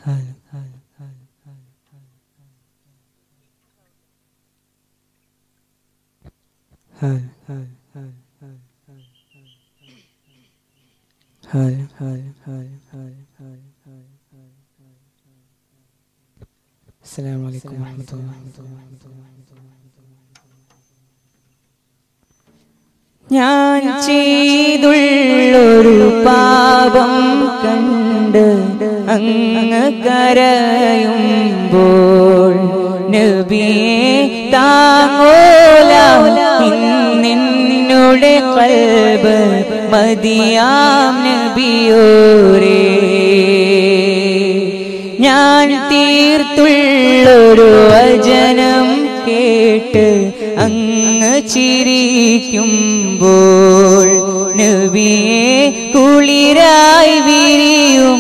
السلام عليكم ورحمة الله ഞാൻ ചെയ്തുള്ളൊരു പാപം കണ്ട് അങ്ങ് കരയുമ്പോൾ നബിയെ താങ്ങോല നിന്നുടെ കൽബ് മതിയാം നബിയോരേ ഞാൻ തീർത്തുള്ളൊരു വചനം കേട്ട് അങ്ങ് ചിരിക്കുമ്പോൾ നബിയെ കുളിരായി വിരിയും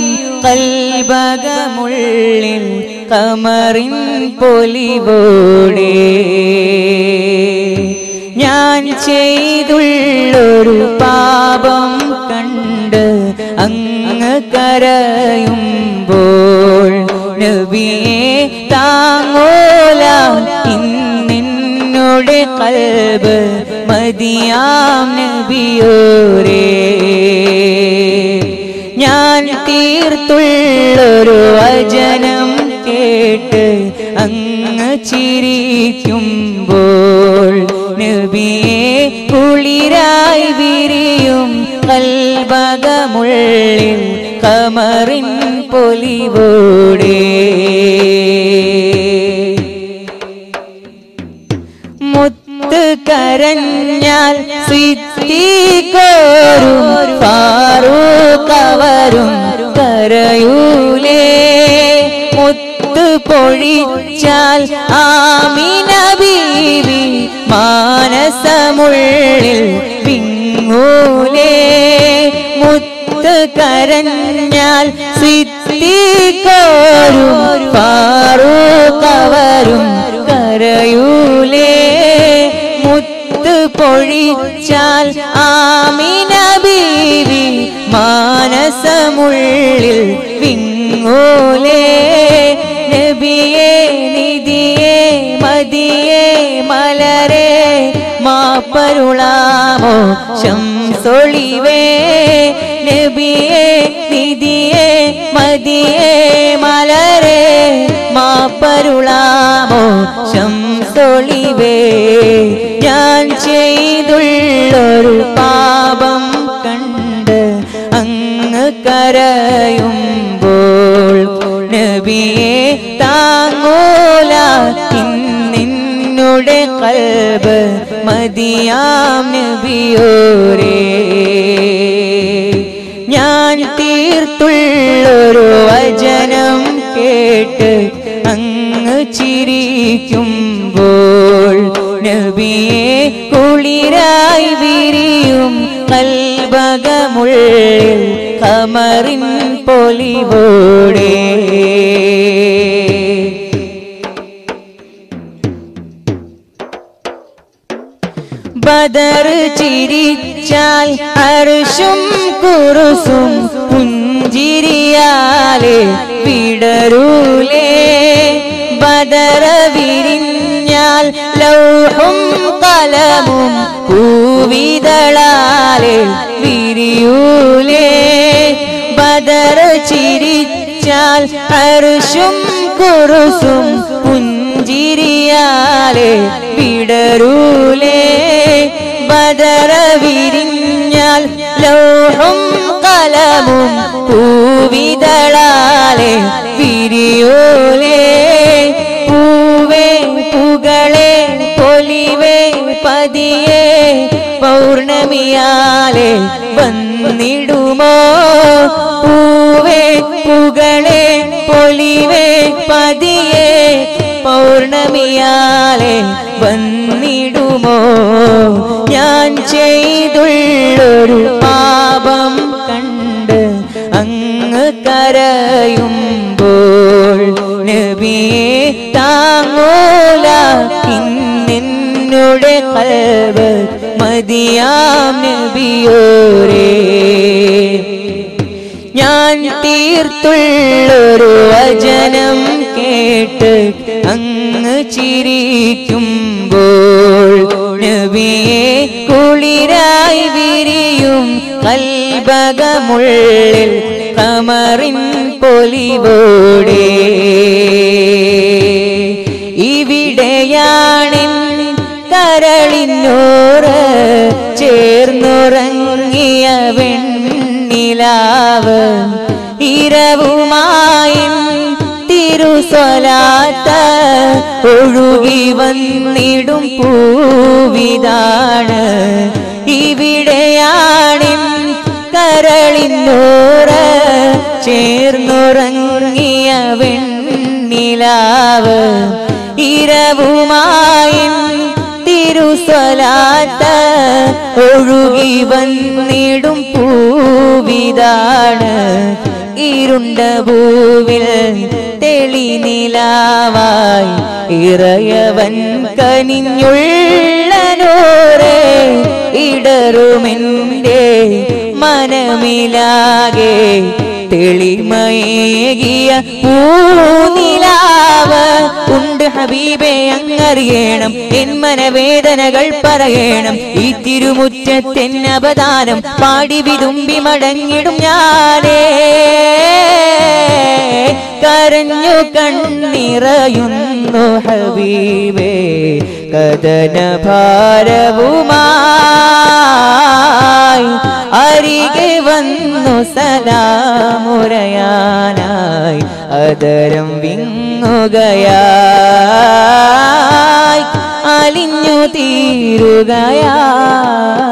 കൽബകമുള്ളിൽ കമറിൻ പൊലിവോടെ ഞാൻ ചെയ്തുള്ളൊരു പാപം കണ്ട് അങ്ങ് കരയുമ്പോൾ നബിയെ താങ്ങോല ഇന്നിന്നുടെ കൽബ് മതിയാം നബിയോരേ ഞാൻ തീർത്തുള്ളൊരു വചനം കേട്ട് അങ്ങ് ചിരിക്കുമ്പോൾ നബിയെ കുളിരായി വിരിയും കൽബകമുള്ളിൽ കമറിൻ പൊലിവോടെ മുത്ത് കരഞ്ഞാൽ സിദ്ധിക്കോരും ഫാറൂഖവരും കരയൂലേ മുത്ത് പൊഴിച്ചാൽ ആമിന ബീവി മാനസമുള്ളിൽ വിങ്ങൂലേ മുത്ത് കരഞ്ഞാൽ സിദ്ധിക്കോരും ഫാറൂഖവരും കരയൂലേ മുത്ത് പൊഴിച്ചാൽ ആമിന ബീവി മാനസമുള്ളിൽ വിങ്ങോലേ നബിയേ നിധിയേ മതിയേ മലരേ മാപ്പരുളാമോ ശംസൊളിവേ നബിയേ നിധിയേ മതിയേ മലരേ മാപ്പരുളാമോ ശംസൊളിവേ ഞാൻ ചെയ്തുള്ളൊരു പാപം കണ്ട് അങ്ങ് കരയുമ്പോൾ നബിയെ താങ്ങോല ഇന്നിന്നുടെ കൽബ് മതിയാം നബിയോരേ ഞാൻ തീർത്തുള്ളൊരു വചനം കേട്ട് അങ്ങ് ചിരിക്കുമ്പോൾ നബിയെ കുളിരായി വിരിയും കൽബകമുള്ളിൽ കമറിൻ പൊലിവോടെ ബദർ ചിരിച്ചാൽ അർഷും കുറുസും പുഞ്ചിരിയാലെ വിടരൂലേ ബദർ വിരിഞ്ഞാൽ ലൗഹും കലമും പൂവിതളാലെ വിരിയൂലേ ബദർ ചിരിച്ചാൽ അർഷും കുറുസും പുഞ്ചിരിയാലെ വിടരൂലേ ബദർ വിരിഞ്ഞാൽ ലൗഹും കലമും പൂവിതളാലെ വിരിയോലേ പൂവേ പുകളെ പൊലിവേ പതിയെ പൗർണമിയാലെ വന്നിടുമോ പൂവേ പുകളെ പൊലിവേ പതിയെ പൗർണമിയാലെ വന്നിടുമോ ഞാൻ ചെയ്തുള്ളൊരു പാപം കണ്ട് അങ്ങ് കരയുമ്പോൾ നബിയെ താങ്ങോല ഇന്നെന്നുടെ കൽവ് മതിയാം നബിയോരേ ഞാൻ ഞാൻ തീർത്തുള്ളൊരു വചനം കേട്ട് അങ്ങ് ചിരിക്കുമ്പോൾ നബിയെ കുളിരായി വിരിയും കൽബകമുള്ളിൽ കമറിൻ പൊലിവോടെ ഇവിടെയാണെൻ കരളിനോറ് ചേർന്നുറങ്ങിയ വെണ്ണിലാവ് ഇരവുമായി തിരുസ്വലാത്ത ഒഴുകി വന്നിടും പൂവിതാണ് ഇവിടെയാണെൻ കരളിനോറ് ചേർന്നുറങ്ങിയ വെണ്ണിലാവ് ഇരവുമായി തിരുസ്വലാത്ത ഒഴുകി വന്നിടും പൂവിതാണ് ഇരുണ്ട ഭൂവിൽ തെളിനിലാവായി ഇറയവൻ കനിഞ്ഞുള്ള നൂറേ ഇടറുമെൻ്റെ മനമിലാകെ തെളിമയേകിയ പൂനിലാവ് ഉണ്ട് ഹബീബെ അങ്ങറിയണം എൻ മനവേദനകൾ പറയണം ഈ തിരുമുറ്റത്തെൻ അവദാനം പാടി വിതുമ്പി മടങ്ങിടും ഞാനേ കരഞ്ഞു കണ്ണിറയുന്നു ഹബീബേ കഥന ഭാരവുമായി അരികെ വന്നു സലാമുരയാനായി അതരം വിങ്ങുകയായി അലിഞ്ഞു തീരുകയായി